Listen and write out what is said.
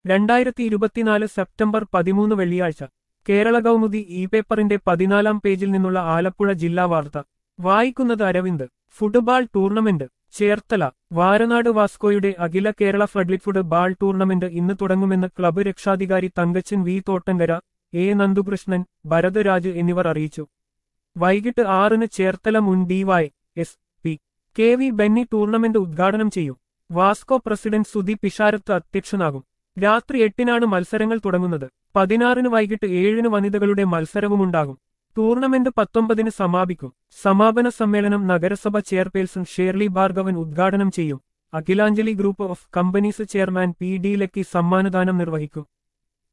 രണ്ടായിരത്തി ഇരുപത്തിനാല് സെപ്റ്റംബർ പതിമൂന്ന് വെള്ളിയാഴ്ച കേരള കൗമുദി ഇ പേപ്പറിന്റെ പതിനാലാം പേജിൽ നിന്നുള്ള ആലപ്പുഴ ജില്ലാ വാർത്ത വായിക്കുന്നത് അരവിന്ദ് ഫുട്ബാൾ ടൂർണമെന്റ് ചേർത്തല വാരനാട് വാസ്കോയുടെ അഖില Kerala floodlit football tournament ഇന്ന് തുടങ്ങുമെന്ന് ക്ലബ്ബ് രക്ഷാധികാരി തങ്കച്ചൻ വി തോട്ടങ്കര എ നന്ദുകൃഷ്ണൻ ഭരതരാജ് എന്നിവർ അറിയിച്ചു വൈകിട്ട് ആറിന് ചേർത്തല മുൻ DY S P K V Benny tournament ഉദ്ഘാടനം ചെയ്യും വാസ്കോ പ്രസിഡന്റ് സുധി പിഷാരത്ത് അധ്യക്ഷനാകും രാത്രി എട്ടിനാണ് മത്സരങ്ങൾ തുടങ്ങുന്നത് പതിനാറിന് വൈകിട്ട് ഏഴിന് വനിതകളുടെ മത്സരവുമുണ്ടാകും ടൂർണമെന്റ് പത്തൊമ്പതിന് സമാപിക്കും സമാപന സമ്മേളനം നഗരസഭ ചെയർപേഴ്സൺ ഷേർലി ഭാർഗവൻ ഉദ്ഘാടനം ചെയ്യും Akhilanjali group of companies chairman P D Lucky സമ്മാനദാനം നിർവഹിക്കും